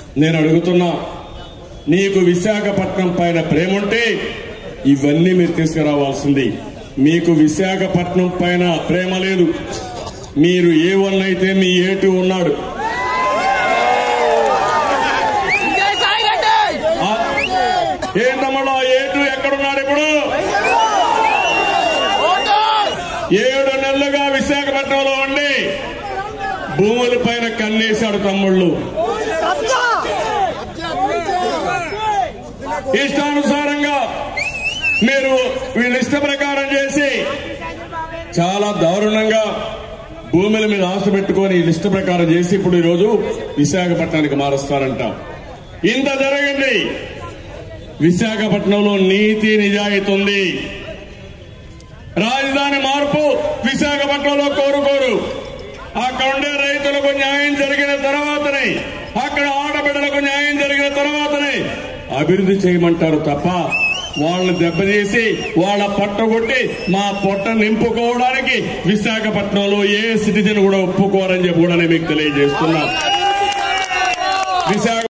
నేను అడుగుతున్నా నీకు విశాఖపట్నం పైన ప్రేమ ఉంటే ఇవన్నీ మీరు తీసుకురావాల్సింది మీకు విశాఖపట్నం పైన ప్రేమ లేదు మీరు ఏ వన్ అయితే మీ ఏ టూ ఉన్నాడు ఆ, ఏంటమ్మా ఏ టూ ఎక్కడున్నాడు ఇప్పుడు ఏడు నెలలుగా విశాఖపట్నంలో ఉండి భూముల పైన కన్నేశాడు తమ్ముళ్ళు ఇష్టానుసారంగా మీరు వీళ్ళ ఇష్ట ప్రకారం చేసి చాలా దారుణంగా భూముల మీద ఆశ పెట్టుకొని వీళ్ళ ఇష్ట ప్రకారం చేసి ఇప్పుడు ఈరోజు విశాఖపట్నానికి మారుస్తారంట ఇంత జరిగింది విశాఖపట్నంలో నీతి నిజాయితీ ఉంది రాజధాని మార్పు విశాఖపట్నంలో కోరుకోరు అక్కడ ఉండే రైతులకు న్యాయం జరిగిన తర్వాతనే అక్కడ ఆడబిడ్డలకు న్యాయం జరిగిన తర్వాతనే అభివృద్ధి చేయమంటారు తప్ప వాళ్ళని దెబ్బతీసి వాళ్ళ పట్టగొట్టి మా పొట్ట నింపుకోవడానికి విశాఖపట్నంలో ఏ సిటిజన్ కూడా ఒప్పుకోరని చెప్పి కూడా నేను మీకు తెలియజేస్తున్నా విశాఖ